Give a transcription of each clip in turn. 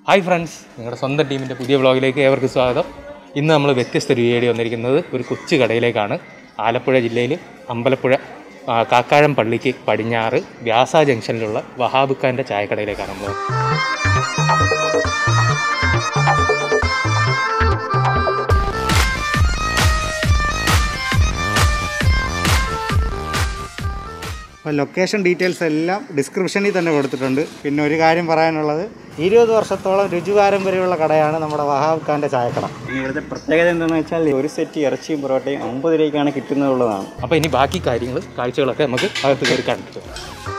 Hi friends നിങ്ങളുടെ സ്വന്തം ടീമിൻ്റെ പുതിയ വ്ളോഗിലേക്ക് ഏവർക്കും സ്വാഗതം ഇന്ന് നമ്മൾ വ്യത്യസ്ത ഒരു വീഡിയോ വന്നിരിക്കുന്നത് ഒരു കൊച്ചു കടയിലേക്കാണ് ആലപ്പുഴ ജില്ലയിൽ അമ്പലപ്പുഴ ആ, കാക്കാഴം പള്ളിക്ക് പടിഞ്ഞാറ് വ്യാസ ജംഗ്ഷനിലുള്ള വഹാബ് ഖാൻ്റെ ചായക്കടയിലേക്കാണ് നമ്മൾ അപ്പോൾ ലൊക്കേഷൻ ഡീറ്റെയിൽസ് എല്ലാം ഡിസ്ക്രിപ്ഷനിൽ തന്നെ കൊടുത്തിട്ടുണ്ട് പിന്നെ ഒരു കാര്യം പറയാനുള്ളത് ഇരുപത് വർഷത്തോളം രുചിപാരമ്പര്യമുള്ള കടയാണ് നമ്മുടെ വഹാബ് ഖാൻ്റെ ചായക്കട ഇവിടുത്തെ പ്രത്യേകത എന്താണെന്ന് വെച്ചാൽ ഒരു സെറ്റ് ഇറച്ചിയും പൊറോട്ടയും അമ്പത് രൂപയ്ക്കാണ് കിട്ടുന്നതുള്ളതാണ് അപ്പോൾ ഇനി ബാക്കി കാര്യങ്ങൾ കാഴ്ചകളൊക്കെ നമുക്ക് അകത്ത് കയറി കണ്ടിട്ട് വരാം.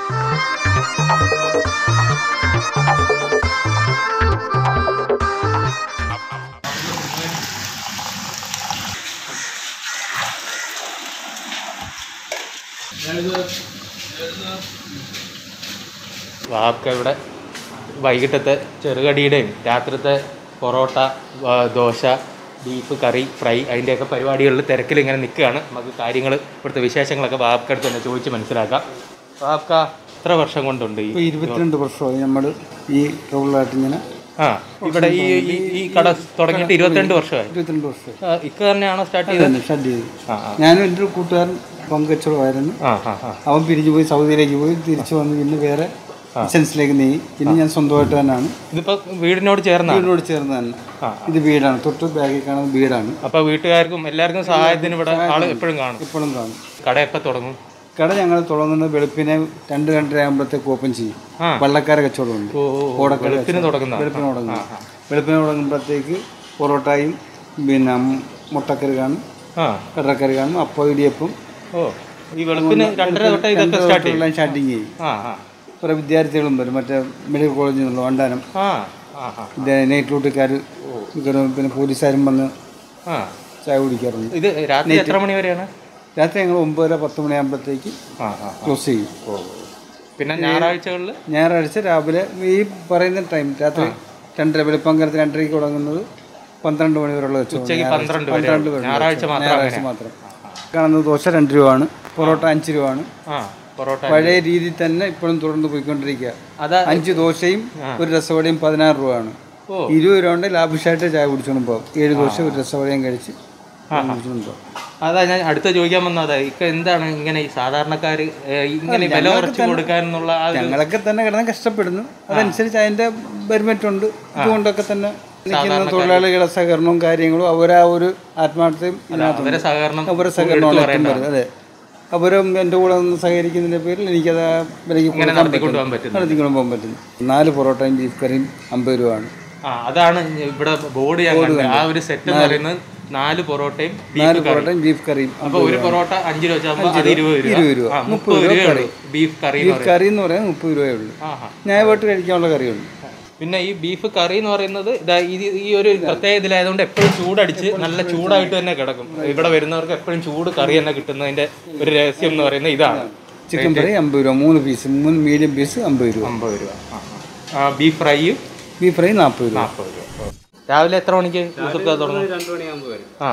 വാക്ക ഇവിടെ വൈകിട്ടത്തെ ചെറുകടിയുടെയും രാത്രിത്തെ പൊറോട്ട ആ, ദോശ ബീഫ് കറി ഫ്രൈ അതിൻ്റെയൊക്കെ പരിപാടികളിൽ തിരക്കിൽ ഇങ്ങനെ നിൽക്കുകയാണ് നമുക്ക് കാര്യങ്ങൾ ഇവിടുത്തെ വിശേഷങ്ങളൊക്കെ വാപ്കടുത്ത് തന്നെ ചോദിച്ച് മനസ്സിലാക്കാം വാപ്ക എത്ര വർഷം കൊണ്ടുണ്ട് ഈ ഇപ്പോൾ ഇരുപത്തിരണ്ട് വർഷമായി നമ്മൾ ഈ റോളിലായിട്ട് ഇങ്ങനെ ആ ഇവിടെ ഈ ഈ- ഈ കട തുടങ്ങിയിട്ട് ഇരുപത്തിരണ്ട് വർഷമായി ഇരുപത്തിരണ്ട് വർഷമായി ആ, ഇക്ക തന്നെയാണോ സ്റ്റാർട്ട് ചെയ്തത് ഷഡ് ചെയ്തു ആ ആ ഞാനും എൻ്റെ ഒരു കൂട്ടുകാരൻ പങ്കച്ചോളമായിരുന്നു ആ ആ ആ അവൻ പിരിഞ്ഞു പോയി സൗദിയിലേക്ക് പോയി തിരിച്ചു വന്ന് പിന്നെ വേറെ ബിസിനസ്സിലേക്ക് നീങ്ങി പിന്നെ ഞാൻ സ്വന്തമായിട്ട് തന്നെയാണ് ഇതിപ്പോൾ വീടിനോട് ചേർന്നാണ് വീടിനോട് ചേർന്ന് തന്നെ ആ. ഇത് വീടാണ് തൊട്ട് ബാഗിൽ കാണുന്ന വീടാണ് അപ്പോൾ വീട്ടുകാർക്കും എല്ലാവർക്കും സഹായത്തിന് ഇവിടെ ആള് എപ്പോഴും കാണും ഇപ്പോഴും കാണും കട എപ്പോൾ തുടങ്ങും കട ഞങ്ങൾ തുടങ്ങുന്നത് വെളുപ്പിനെ രണ്ട് രണ്ടര ആകുമ്പോഴത്തേക്ക് ഓപ്പൺ ചെയ്യും ആ. വള്ളക്കാര കച്ചവടമുണ്ട് ഓ ഓ, ഓ ഓടക്കട വെളുപ്പിന് തുടങ്ങുന്ന വെളുപ്പിന് തുടങ്ങും വെളുപ്പിന് തുടങ്ങുമ്പോഴത്തേക്ക് പൊറോട്ടയും പിന്നെ മുട്ടക്കറി കാണും ആ കടലക്കറി കാണും അപ്പം ഇടിയപ്പം ഓ ഈ വെളുപ്പിന് രണ്ടര തൊട്ടേ ഇതൊക്കെ സ്റ്റാർട്ട് ചെയ്യും എല്ലാം സ്റ്റാർട്ടിങ് ചെയ്യും ആ ആ കുറേ വിദ്യാർത്ഥികളും വരും മറ്റേ മെഡിക്കൽ കോളേജിൽ നിന്നുള്ള വണ്ടാനം ആ ആ ആ നൈറ്റ് ഡ്യൂട്ടിക്കാർ പിന്നെ പോലീസുകാരും വന്ന് ആ ചായ കുടിക്കാറുണ്ട് ഇത് രാത്രി എത്ര മണി വരെയാണ് രാത്രി ഞങ്ങൾ ഒമ്പതര പത്ത് മണിയാകുമ്പോഴത്തേക്ക് ആ ആ ക്ലോസ് ചെയ്യും ഓ പിന്നെ ഞായറാഴ്ചകളിൽ ഞായറാഴ്ച രാവിലെ ഈ പറയുന്ന ടൈം രാത്രി രണ്ടര വെളുപ്പാങ്കരത്ത് രണ്ടരയ്ക്ക് തുടങ്ങുന്നത് പന്ത്രണ്ട് മണി വരെയുള്ള കച്ചവടം. ഉച്ചയ്ക്ക് ഞായറാഴ്ച പന്ത്രണ്ട് വരെ പന്ത്രണ്ട് വരെ ഞായറാഴ്ച മാത്രം ഞായറാഴ്ച മാത്രം കാണുന്നത് ദോശ രണ്ട് രൂപയാണ് പൊറോട്ട അഞ്ച് രൂപയാണ് ആ പൊറോട്ട പഴയ രീതിയിൽ തന്നെ ഇപ്പോഴും തുടർന്ന് പോയിക്കൊണ്ടിരിക്കുക അതാ അഞ്ച് ദോശയും ഒരു രസവടയും പതിനാറ് രൂപയാണ് ഓ. ഇരുപത് രൂപ കൊണ്ട് ലാഭിഷായിട്ട് ചായ കുടിച്ചോണ്ട് പോകും ഏഴ് ദോശ ഒരു രസവടയും കഴിച്ച് കുടിച്ചോണ്ട് പോകും അതാ ഞാൻ അടുത്ത ചോദിക്കാൻ വന്നതാ ഇക്ക എന്താണ് ഇങ്ങനെ ഈ സാധാരണക്കാര് ഏ, ഇങ്ങനെ വില കുറച്ച് കൊടുക്കാനെന്നുള്ള ആ ഒരു ഞങ്ങളൊക്കെ തന്നെ കിടന്ന് കഷ്ടപ്പെടുന്നു അതനുസരിച്ച് അതിന്റെ പെരുമറ്റുണ്ട് ഇതുകൊണ്ടൊക്കെ തന്നെ നിൽക്കുന്ന തൊഴിലാളികളുടെ സഹകരണവും കാര്യങ്ങളും അവരാ ഒരു ആത്മാർത്ഥയും ഇതിനകത്തുണ്ട്. അവരെ സഹകരണം അവരെ സഹകരണമാണ് ഏറ്റവും വലുത് അതെ അവരും എൻ്റെ കൂടെ ഒന്ന് സഹകരിക്കുന്നതിൻ്റെ പേരിൽ എനിക്കത് ആ വിലയ്ക്ക് കൊടുക്കാൻ നടത്തിക്കൊണ്ട് പോകാൻ പറ്റും പറ്റുന്നു നടത്തിക്കൊണ്ട് പോകാൻ പറ്റും നാല് പൊറോട്ടയും ബീഫ് കറിയും അമ്പത് രൂപയാണ് ആ അതാണ് ഇവിടെ ബോർഡ് ഞാൻ കണ്ടത് ആ ഒരു സെറ്റ് എന്ന് പറയുന്നത് നാല് പൊറോട്ടയും നാല് പൊറോട്ടയും ബീഫ് കറിയും അപ്പൊ ഒരു പൊറോട്ട അഞ്ച് രൂപ വെച്ചാകുമ്പോ അത് ഇരുപത് രൂപ ഇരുപത് രൂപ ആ, മുപ്പത് രൂപയുള്ളൂ ബീഫ് കറി എന്ന് ബീഫ് കറി എന്ന് പറയാൻ മുപ്പത് രൂപയേ ഉള്ളൂ പറയുന്നത് ആഹാ ന്യായമായിട്ട് കഴിക്കാനുള്ള കറിയുണ്ട് പിന്നെ ഈ ബീഫ് കറി എന്ന് പറയുന്നത് ഇതാ ഇത് ഈ ഒരു പ്രത്യേക ഇതിലായതുകൊണ്ട് എപ്പോഴും ചൂടടിച്ച് നല്ല ചൂടായിട്ട് തന്നെ കിടക്കും ഇവിടെ വരുന്നവർക്ക് എപ്പോഴും ചൂട് കറി തന്നെ കിട്ടുന്നതിന്റെ ഒരു രഹസ്യം എന്ന് പറയുന്നത് ഇതാണ് ചിക്കൻ ഫ്രൈ അമ്പത് രൂപ മൂന്ന് പീസ് മൂന്ന് മീഡിയം പീസ് അമ്പത് രൂപ അമ്പത് രൂപ ആ, ആ. ആ, ബീഫ് ഫ്രൈയും ബീഫ് ഫ്രൈ നാൽപ്പത് രൂപ നാൽപ്പത് രൂപ ഓ. രാവിലെ എത്ര മണിക്ക് യൂസഫ് തുടങ്ങും രണ്ട് മണിയാകുമ്പോൾ വരും ആ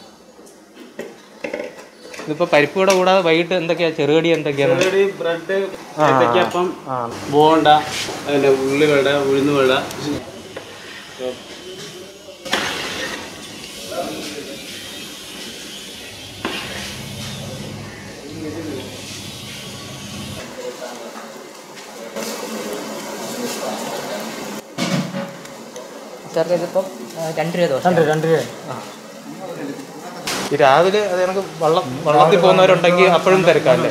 ഇതിപ്പോ പരിപ്പ് കൂടെ കൂടാതെ വൈകിട്ട് എന്തൊക്കെയാ ചെറുകടി എന്തൊക്കെയാണ് ബ്രെഡ് ഏത്തയ്ക്കപ്പം ബോണ്ട അതിൻ്റെ ഉള്ളിവട ഉഴുന്നുവട സാറിന് ഇതിപ്പം ആ, രണ്ട് രൂപ ദോശ രണ്ട് രൂപ ഈ രാവിലെ അത് കണക്ക് വള്ളം വള്ളത്തിൽ പോകുന്നവരുണ്ടെങ്കിൽ അപ്പോഴും തിരക്കല്ലേ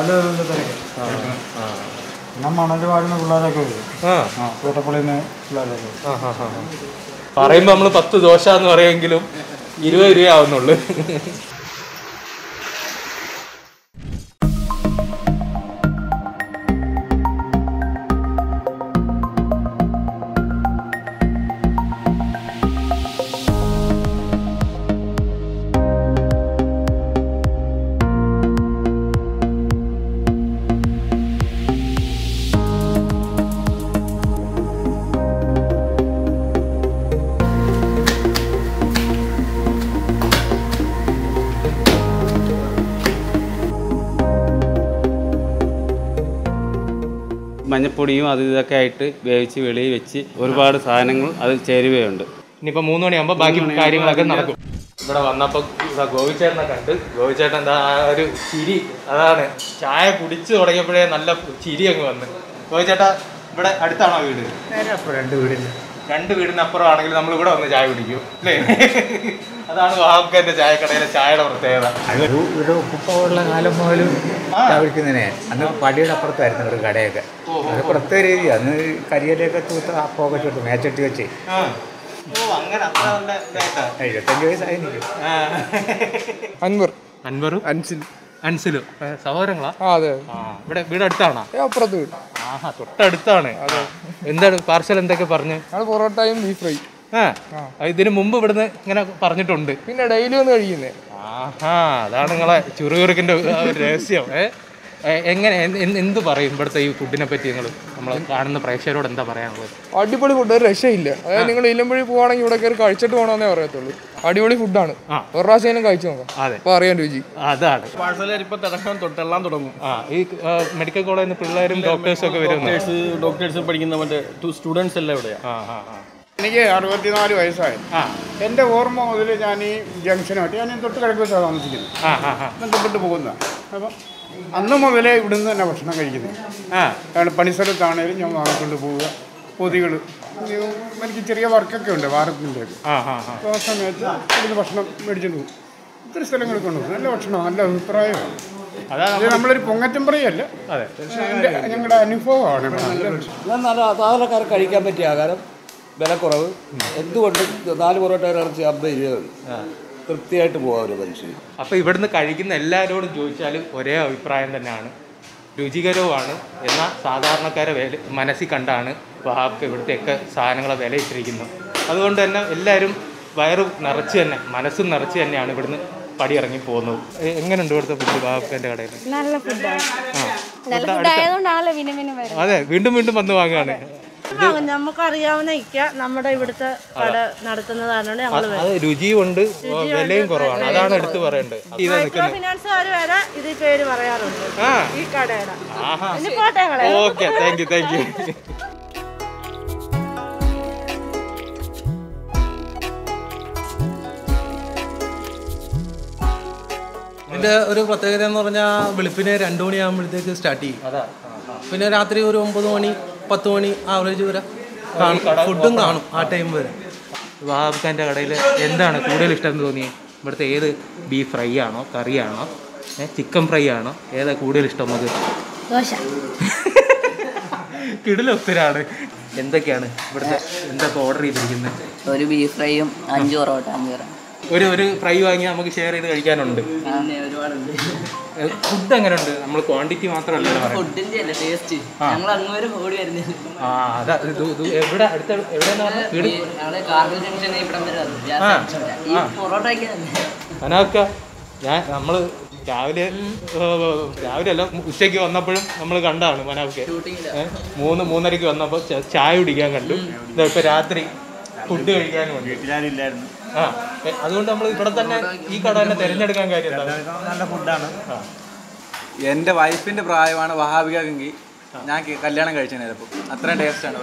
ഞാൻ മണല് പാടുന്ന പിള്ളേരൊക്കെ വരും ആ ആ കൂട്ടപ്പള്ളിയിൽ നിന്ന് പിള്ളേരൊക്കെ വരും ആ, ആ, ആ. പറയുമ്പോ നമ്മള് പത്ത് ദോശ എന്ന് പറയുമെങ്കിലും ഇരുപത് രൂപ ആവുന്നുള്ളു മഞ്ഞപ്പൊടിയും അത് ഇതൊക്കെ ആയിട്ട് വേവിച്ച് വെളിയിൽ വെച്ച് ഒരുപാട് സാധനങ്ങൾ അതിൽ ചേരുവയുണ്ട് ഇനിയിപ്പോ മൂന്ന് മണിയാകുമ്പോ ബാക്കി കാര്യങ്ങളൊക്കെ നടക്കും ഇവിടെ വന്നപ്പോ ഇതാ ഗോവിച്ചേട്ടനെ കണ്ട് ഗോവിച്ചേട്ടൻ എന്താ ആ ഒരു ചിരി അതാണ് ചായ കുടിച്ചു തുടങ്ങിയപ്പോഴേ നല്ല ചിരി അങ്ങ് വന്ന് ഗോവിച്ചേട്ടാ ഇവിടെ അടുത്താണോ വീട് രണ്ട് വീടില്ല രണ്ട് വീടിനപ്പുറം ആണെങ്കിൽ നമ്മൾ ഇവിടെ വന്ന് ചായ കുടിക്കും അല്ലേ അതാണ് വാഹക്കന്റെ ചായക്കടയിലെ ചായയുടെ പ്രത്യേകത ഒരു ഒരു ഉപ്പുള്ള കാലം മുതലും തവിക്കുന്നതിനെ അന്ന് പടിയുടെ അപ്പുറത്തായിരുന്നു ഒരു കടയൊക്കെ അത് പ്രത്യേക രീതി അന്ന് കരിയിലൊക്കെ തൂത്ത് അപ്പമൊക്കെ ചുട്ട് മേച്ചട്ടി വെച്ച് ആ. ഓ അങ്ങനെ അത്ര നല്ല ഇതായിട്ടാ. എഴുപത്തഞ്ച് വയസ്സായി എനിക്ക് ആ. അൻവർ അൻവറും അൻസിൽ അൻസിലും ഏ, സഹോദരങ്ങളാ ആ അതെ ആ ഇവിടെ വീട് അടുത്താണോ ഏ, അപ്പുറത്ത് വീട് ആഹാ തൊട്ടടുത്താണ് എന്താണ് പാർസൽ എന്തൊക്കെ പറഞ്ഞു ഞങ്ങൾ പൊറോട്ടയും ബീഫ് ഫ്രൈ ആ ഇതിന് മുമ്പ് ഇവിടുന്ന് ഇങ്ങനെ പറഞ്ഞിട്ടുണ്ട് പിന്നെ ഡെയിലി വന്ന് കഴിക്കുന്നേ ആഹാ അതാണ് നിങ്ങളെ ചുറുകുറുക്കിന്റെ ആ ഒരു രഹസ്യം ഏ ഏ, എങ്ങനെ എന്ത് എന്ത് എന്ത് പറയും ഇവിടുത്തെ ഈ ഫുഡിനെ പറ്റി നിങ്ങൾ നമ്മൾ കാണുന്ന പ്രേക്ഷകരോട് എന്താ പറയാനുള്ളത് അടിപൊളി ഫുഡ് ഒരു രക്ഷയില്ല അതായത് നിങ്ങൾ ഇല്ലമ്പഴി പോവാണെങ്കിൽ ഇവിടെ കയറി കഴിച്ചിട്ട് പോകണമെന്നേ പറയത്തുള്ളൂ അടിപൊളി ഫുഡാണ് ആ. ഒരു പ്രാവശ്യം കഴിച്ചു നോക്കാം അതെ അപ്പൊ അറിയാൻ രുചി അതാണ് പാഴ്സലായിരിക്കും തുടങ്ങാൻ തൊട്ടെല്ലാം തുടങ്ങും ആ ഈ ആ, മെഡിക്കൽ കോളേജിൽ നിന്ന് പിള്ളേരും ഡോക്ടേഴ്സും ഒക്കെ വരുന്നു ഡോക്ടേഴ്സ് ഡോക്ടേഴ്സ് പഠിക്കുന്ന മറ്റേ സ്റ്റുഡൻസ് എല്ലാം ഇവിടെയാണ് ആ ആ ആ എനിക്ക് അറുപത്തിനാല് വയസ്സായി ആ എൻ്റെ ഓർമ്മ മുതൽ ഞാൻ ഈ ജംഗ്ഷനായിട്ട് ഞാൻ തൊട്ട് കിഴക്കത്താണ് താമസിക്കുന്നത് ആ ആ ആ ബന്ധപ്പെട്ട് പോകുന്നതാണ് അപ്പം അന്ന് മുതലേ ഇവിടുന്ന് തന്നെ ഭക്ഷണം കഴിക്കുന്നത് ആ കാരണം പണിസ്ഥലത്താണേലും ഞാൻ വാങ്ങിക്കൊണ്ട് പോവുക പൊതികൾ എനിക്ക് ചെറിയ വർക്കൊക്കെ ഉണ്ട് വാരത്തിൻ്റെ ഒക്കെ ആ ആ ആ അപ്പോൾ ആ സമയത്ത് ഇവിടുന്ന് ഭക്ഷണം മേടിച്ചിട്ട് പോകും ഒത്തിരി സ്ഥലങ്ങളിൽ കൊണ്ടുപോകും നല്ല ഭക്ഷണം നല്ല അഭിപ്രായമാണ് അതാ ഇത് നമ്മളൊരു പൊങ്ങറ്റം പറയല്ല അതെ എൻ്റെ ഞങ്ങളുടെ അനുഭവമാണ് ഇവിടെ നല്ല എന്നാൽ നല്ല സാധാരണക്കാർക്ക് കഴിക്കാൻ പറ്റിയ ആഹാരം വിലക്കുറവ് എന്തുകൊണ്ടും നാല് പൊറോട്ട ഇറച്ചി അമ്പത് രൂപ തൃപ്തിയായിട്ട് പോകാം ഒരു മനുഷ്യന് അപ്പൊ ഇവിടുന്ന് കഴിക്കുന്ന എല്ലാവരോടും ചോദിച്ചാലും ഒരേ അഭിപ്രായം തന്നെയാണ് രുചികരവുമാണ് എന്നാൽ സാധാരണക്കാരെ വില മനസ്സിൽ കണ്ടാണ് വഹാബ്ക്ക് ഇവിടുത്തെയൊക്കെ സാധനങ്ങളെ വില ഇട്ടിരിക്കുന്നത് അതുകൊണ്ട് തന്നെ എല്ലാവരും വയറ് നിറച്ച് തന്നെ മനസ്സും നിറച്ച് തന്നെയാണ് ഇവിടുന്ന് പടിയിറങ്ങി പോകുന്നത് എ- എങ്ങനെയുണ്ട് ഇവിടുത്തെ ഫുഡ് വഹാബ്ക്കൻ്റെ കടയിൽ നല്ല ഫുഡാണ് ആ നല്ല ഫുഡ് ആയതുകൊണ്ടാണല്ലോ വിനം വിനം വരുന്നത് അതെ വീണ്ടും വീണ്ടും വന്ന് വാങ്ങുകയാണ് നമുക്കറിയാവുന്ന ഇക്ക നമ്മുടെ ഇവിടുത്തെ കട നടത്തുന്നതാണ് ഞങ്ങൾ അത് രുചിയുണ്ട് വിലയും കുറവാണ് അതാണ് എടുത്തു പറയേണ്ടത് ഇതാ മൈക്രോ നിൽക്കുന്നത് ഫിനാൻസുകാർ വരെ ഇത് പേര് പറയാറുണ്ട് ആ ഈ കടയുടെ ആഹാ ഇനി പോട്ടെ ഞങ്ങളെ okay thank you thank you ഇതിന്റെ ഒരു പ്രത്യേകത എന്ന് പറഞ്ഞാൽ വെളുപ്പിന് രണ്ട് മണിയാകുമ്പോഴത്തേക്ക് സ്റ്റാർട്ട് ചെയ്യും അതാ പിന്നെ രാത്രി ഒരു ഒമ്പത് മണി പത്ത് മണി ആവറേജ് വരെ കാണും ഫുഡും കാണും ആ ടൈം വരെ വഹാബ് ഖാൻ്റെ കടയിൽ എന്താണ് കൂടുതൽ ഇഷ്ടം എന്ന് തോന്നിയത് ഇവിടുത്തെ ഏത് ബീഫ് ഫ്രൈ ആണോ കറിയാണോ ചിക്കൻ ഫ്രൈ ആണോ ഏതാ കൂടുതൽ ഇഷ്ടം നമുക്ക് ദോശ കിടിലൊത്തരാണ് എന്തൊക്കെയാണ് ഇവിടുത്തെ എന്തൊക്കെ ഓർഡർ ചെയ്തിരിക്കുന്നത് ഒരു ബീഫ് ഫ്രൈയും അഞ്ച് പൊറോട്ട അഞ്ഞൂറ് ഒരു ഒരു ഫ്രൈ വാങ്ങി നമുക്ക് ഷെയർ ചെയ്ത് കഴിക്കാനുണ്ട് പിന്നെ ഒരുപാടുണ്ട് ഫുഡ് എങ്ങനെയുണ്ട് നമ്മൾ ക്വാണ്ടിറ്റി മാത്രമല്ല പറയുന്നത് ഫുഡിന്റെ അല്ലേ ടേസ്റ്റ് ഞങ്ങൾ അങ്ങ് വരെ ഓടി വരുന്നത് ആ അതാ ഇത് ഇത് എവിടെ അടുത്ത എവിടെയെന്ന് പറഞ്ഞാൽ വീട് ഞങ്ങള് കാർഗിൽ ജംഗ്ഷൻ ഇവിടം വരെ വന്നു. ഞാൻ ആ. ഈ പൊറോട്ട അനാക്ക ഞാൻ നമ്മൾ രാവിലെ ഏഹ്, രാവിലെ അല്ല ഉച്ചയ്ക്ക് വന്നപ്പോഴും നമ്മൾ കണ്ടാണ് മനാവ്ക്കെ മൂന്ന് മൂന്നരയ്ക്ക് വന്നപ്പോൾ ച- ചായ കുടിക്കാൻ കണ്ടു ഇതാ ഇപ്പൊ രാത്രി ഫുഡ് കഴിക്കാനും ഉണ്ട് വീട്ടിലാരില്ലായിരുന്നു ആ എ, അതുകൊണ്ട് നമ്മൾ ഇവിടെ തന്നെ ഈ കട തന്നെ തിരഞ്ഞെടുക്കാൻ കാര്യം എന്താണ്? നല്ല ഫുഡാണ് എൻ്റെ വൈഫിൻ്റെ പ്രായമാണ് വഹാബികെങ്കിൽ ഞാൻ കി- കല്യാണം കഴിച്ചു ചിലപ്പോൾ അത്രയും ടേസ്റ്റാണ്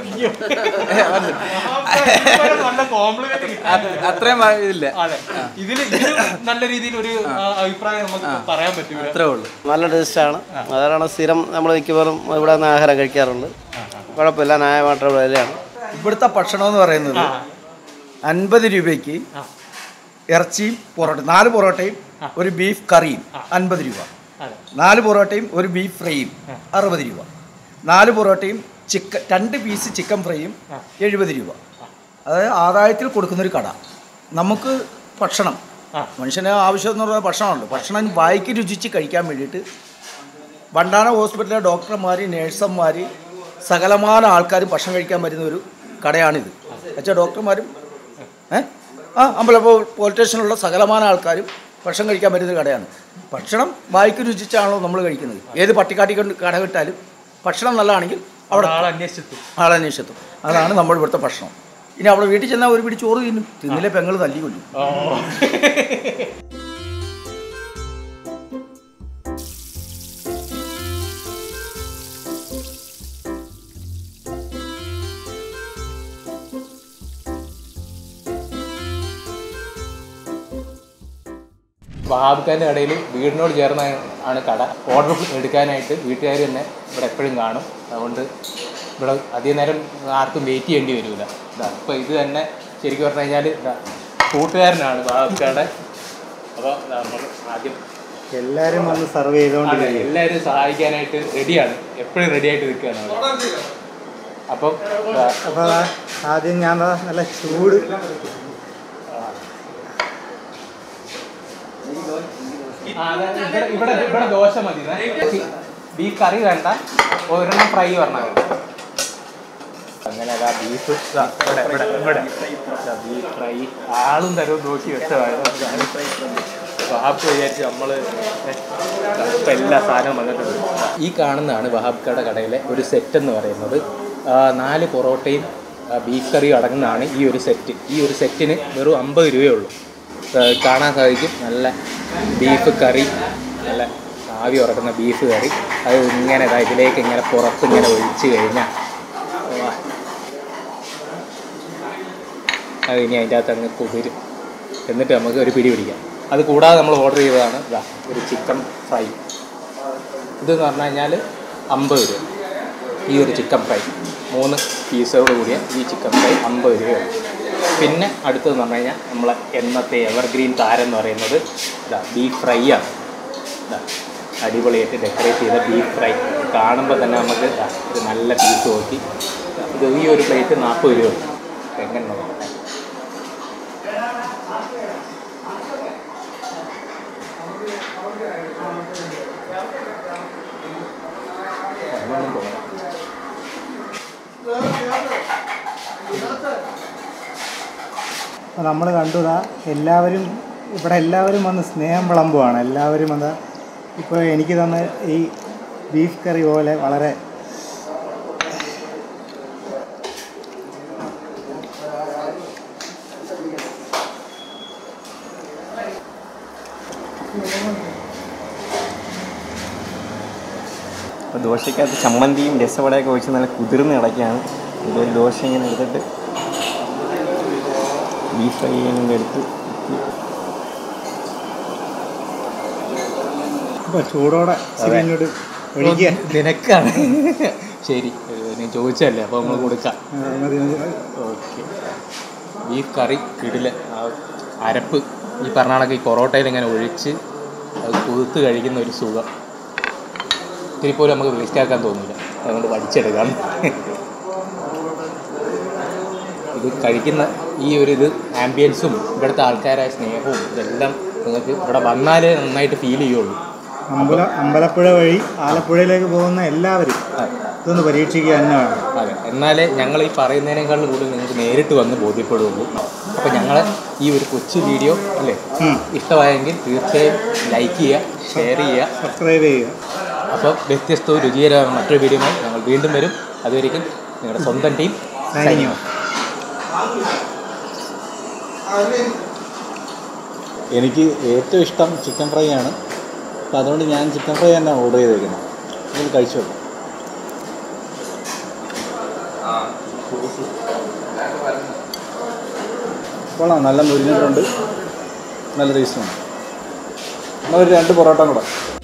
നല്ല കോംപ്ലിമെന്റ് അത്രയും വ- ഇതില്ല അതെ ഇതില് ഇതിലും നല്ല രീതിയിൽ ഒരു ആ, അഭിപ്രായം നമുക്ക് പറയാൻ പറ്റും അത്രേ ഉള്ളൂ നല്ല ടേസ്റ്റാണ് അതാണ് സ്ഥിരം നമ്മൾ മിക്കവാറും ഇവിടെ നിന്ന് ആഹാരം കഴിക്കാറുണ്ട് കുഴപ്പമില്ല ന്യായമായിട്ടുള്ള വിലയാണ് ഇവിടുത്തെ ഭക്ഷണം എന്ന് പറയുന്നത് അൻപത് രൂപയ്ക്ക് ഇറച്ചിയും പൊറോട്ട നാല് പൊറോട്ടയും ഒരു ബീഫ് കറിയും അൻപത് രൂപ അതെ. നാല് പൊറോട്ടയും ഒരു ബീഫ് ഫ്രൈയും അറുപത് രൂപ നാല് പൊറോട്ടയും ചിക്കൻ രണ്ട് പീസ് ചിക്കൻ ഫ്രൈയും എഴുപത് രൂപ അതായത് ആദായത്തിൽ കൊടുക്കുന്നൊരു കട നമുക്ക് ഭക്ഷണം മനുഷ്യന് ആവശ്യം എന്ന് പറയുന്നത് ഭക്ഷണമുണ്ട് ഭക്ഷണം വായിക്ക് രുചിച്ച് കഴിക്കാൻ വേണ്ടിയിട്ട് വണ്ടാന ഹോസ്പിറ്റലിലെ ഡോക്ടർമാർ നേഴ്സന്മാർ സകലമാന ആൾക്കാരും ഭക്ഷണം കഴിക്കാൻ വരുന്ന ഒരു കടയാണിത് വെച്ചാൽ ഡോക്ടർമാരും ഏ ആ അമ്പലപ്പോ പോലീസ് സ്റ്റേഷനിലുള്ള സകലമാന ആൾക്കാരും ഭക്ഷണം കഴിക്കാൻ വരുന്ന കടയാണ് ഭക്ഷണം വായിക്ക് രുചിച്ചാണല്ലോ നമ്മൾ കഴിക്കുന്നത് ഏത് പട്ടിക്കാട്ടി കൊണ്ട് കട കിട്ടാലും ഭക്ഷണം നല്ലതാണെങ്കിൽ അവിടെ ആൾ അന്വേഷിച്ചെത്തും ആളന്വേഷിച്ചെത്തും അതാണ് നമ്മുടെ ഇവിടുത്തെ ഭക്ഷണം ഇനി അവിടെ വീട്ടിൽ ചെന്നാൽ ഒരു പിടി ചോറ് തിന്നും തിന്നിലെ പെങ്ങൾ തല്ലി കൊല്ലും വഹാബ്ഖാൻ്റെ കടയിൽ വീടിനോട് ചേർന്ന ആണ് കട ഓർഡർ എടുക്കാനായിട്ട് വീട്ടുകാർ തന്നെ ഇവിടെ എപ്പോഴും കാണും അതുകൊണ്ട് ഇവിടെ അധികം നേരം ആർക്കും വെയിറ്റ് ചെയ്യേണ്ടി വരില്ല ഇതാ ഇപ്പോൾ ഇത് തന്നെ ശരിക്കും പറഞ്ഞു കഴിഞ്ഞാൽ ഇതാ കൂട്ടുകാരനാണ് വഹാബ്ഖാൻ്റെ അപ്പോൾ നമ്മൾ ആദ്യം എല്ലാവരും വന്ന് സർവ് ചെയ്തുകൊണ്ടിരിക്കും എല്ലാവരും സഹായിക്കാനായിട്ട് റെഡിയാണ് എപ്പോഴും റെഡി ആയിട്ട് നിൽക്കുകയാണ് അവിടെ അപ്പം ഇതാ, അപ്പോൾ ആദ്യം ഞാൻ ദാ നല്ല ചൂട് ആ, അതായത് ഇവിടെ ഇവിടെ ഇവിടെ ദോശ മതി ബീഫ് കറി വേണ്ട ഒരെണ്ണം ഫ്രൈ പറഞ്ഞാൽ മതി അങ്ങനെ അതാ ബീഫ് ഇതാ, ഇവിടെ ഇവിടെ ഇവിടെ ഇതാ ബീഫ് ഫ്രൈ ആളും തരവും നോക്കി വെച്ചതാണ് വഹാബ് വിചാരിച്ച് നമ്മൾ ഇപ്പം എല്ലാ സാധനവും വന്നിട്ടുണ്ട് ഈ കാണുന്നതാണ് വഹാബ്ക്കയുടെ കടയിലെ ഒരു സെറ്റ് എന്ന് പറയുന്നത് ആ, നാല് പൊറോട്ടയും ആ, ബീഫ് കറിയും അടങ്ങുന്നതാണ് ഈ ഒരു സെറ്റ് ഈ ഒരു സെറ്റിന് വെറും അമ്പത് രൂപയേ ഉള്ളൂ ആ, കാണാൻ സാധിക്കും നല്ല ബീഫ് കറി നല്ല ആവി ഉറക്കുന്ന ബീഫ് കറി അത് ഇങ്ങനെ ഇതാ ഇതിലേക്ക് ഇങ്ങനെ പുറത്ത് ഇങ്ങനെ ഒഴിച്ച് കഴിഞ്ഞാൽ വാ. അത് ഇനി അതിൻ്റെ അകത്ത് അങ്ങ് കുതിരും എന്നിട്ട് നമുക്ക് ഒരു പിടി പിടിക്കാം അത് കൂടാതെ നമ്മൾ ഓർഡർ ചെയ്തതാണ് ഇതാ ഒരു ചിക്കൻ ഫ്രൈ ഇതെന്ന് പറഞ്ഞു കഴിഞ്ഞാൽ അമ്പത് രൂപ ഈ ഒരു ചിക്കൻ ഫ്രൈ മൂന്ന് പീസോട് കൂടിയ ഈ ചിക്കൻ ഫ്രൈ അമ്പത് രൂപയാണ് പിന്നെ അടുത്തതെന്ന് പറഞ്ഞു കഴിഞ്ഞാൽ നമ്മളെ എന്നത്തെ എവർഗ്രീൻ താരം എന്ന് പറയുന്നത് ഇതാ ബീഫ് ഫ്രൈ ആണ് ഇതാ അടിപൊളിയായിട്ട് ഡെക്കറേറ്റ് ചെയ്ത ബീഫ് ഫ്രൈ കാണുമ്പോൾ തന്നെ നമുക്ക് ദാ ഒരു നല്ല പീസ് നോക്കി ഇത് ഈ ഒരു പ്ലേറ്റ് നാൽപ്പത് രൂപ എങ്ങനെ നോക്കട്ടെ ഒന്നും തോന്നില്ല അപ്പോൾ നമ്മൾ കണ്ടുതാ എല്ലാവരും ഇവിടെ എല്ലാവരും വന്ന് സ്നേഹം വിളമ്പുവാണ് എല്ലാവരും വന്ന് ഇപ്പോൾ എനിക്ക് തന്ന ഈ ബീഫ് കറി പോലെ വളരെ അപ്പോൾ ദോശയ്ക്കകത്ത് ചമ്മന്തിയും രസവടയൊക്കെ ഒഴിച്ച് നല്ല കുതിർന്ന് കിടക്കുകയാണ് ഇതൊരു ദോശ ഇങ്ങനെ എടുത്തിട്ട് ബീഫ് ഫ്രൈ ചെയ്യാനും എടുത്ത് ഇപ്പോൾ ചൂടോടെ ഇച്ചിരി ഇങ്ങോട്ട് ഒഴിക്കുക നിനക്കാണ് ശരി ഏഹ് നീ ചോദിച്ചല്ലേ അപ്പോൾ നമ്മൾ കൊടുക്കാം ആ, മതി, മതി. ഓക്കെ ബീഫ് കറി കിടില ആ അരപ്പ് ഈ പറഞ്ഞ കണക്ക് ഈ പൊറോട്ടയിൽ ഇങ്ങനെ ഒഴിച്ച് അത് കുതിർത്ത് കഴിക്കുന്ന ഒരു സുഖം ഇത്തിരി പോലും നമുക്ക് വേസ്റ്റ് ആക്കാൻ തോന്നില്ല അതുകൊണ്ട് വടിച്ചെടുക്കാം ഇത് കഴിക്കുന്ന ഈ ഒരു ഇത് ആംബിയൻസും ഇവിടുത്തെ ആൾക്കാരായ സ്നേഹവും ഇതെല്ലാം നിങ്ങൾക്ക് ഇവിടെ വന്നാലേ നന്നായിട്ട് ഫീൽ ചെയ്യുള്ളൂ അമ്പല അമ്പലപ്പുഴ വഴി ആലപ്പുഴയിലേക്ക് പോകുന്ന എല്ലാവരും ഇതൊന്ന് പരീക്ഷിക്കുക തന്നെയാണ് അതെ എന്നാലേ ഞങ്ങൾ ഈ പറയുന്നതിനേക്കാളും കൂടുതൽ നിങ്ങൾക്ക് നേരിട്ട് വന്ന് ബോധ്യപ്പെടുള്ളൂ അപ്പോൾ ഞങ്ങൾ ഈ ഒരു കൊച്ചു വീഡിയോ അല്ലേ ഇഷ്ടമായെങ്കിൽ തീർച്ചയായും ലൈക്ക് ചെയ്യുക ഷെയർ ചെയ്യുക സബ്സ്ക്രൈബ് ചെയ്യുക അപ്പോൾ വ്യത്യസ്തവും രുചികരമായ മറ്റൊരു വീഡിയോയുമായി ഞങ്ങൾ വീണ്ടും വരും അതുവരെയും നിങ്ങളുടെ സ്വന്തം ടീം Signing off. എനിക്ക് ഏറ്റവും ഇഷ്ടം ചിക്കൻ ഫ്രൈ ആണ് അപ്പോൾ അതുകൊണ്ട് ഞാൻ ചിക്കൻ ഫ്രൈ തന്നെ ഓർഡർ ചെയ്തേക്കുന്നത് ഇത് കഴിച്ചു നോക്കാം കൊള്ളാം നല്ല മുരിഞ്ഞിട്ടുണ്ട് നല്ല ടേസ്റ്റുമാണ് എന്നാൽ ഒരു രണ്ട് പൊറോട്ട കൂടെ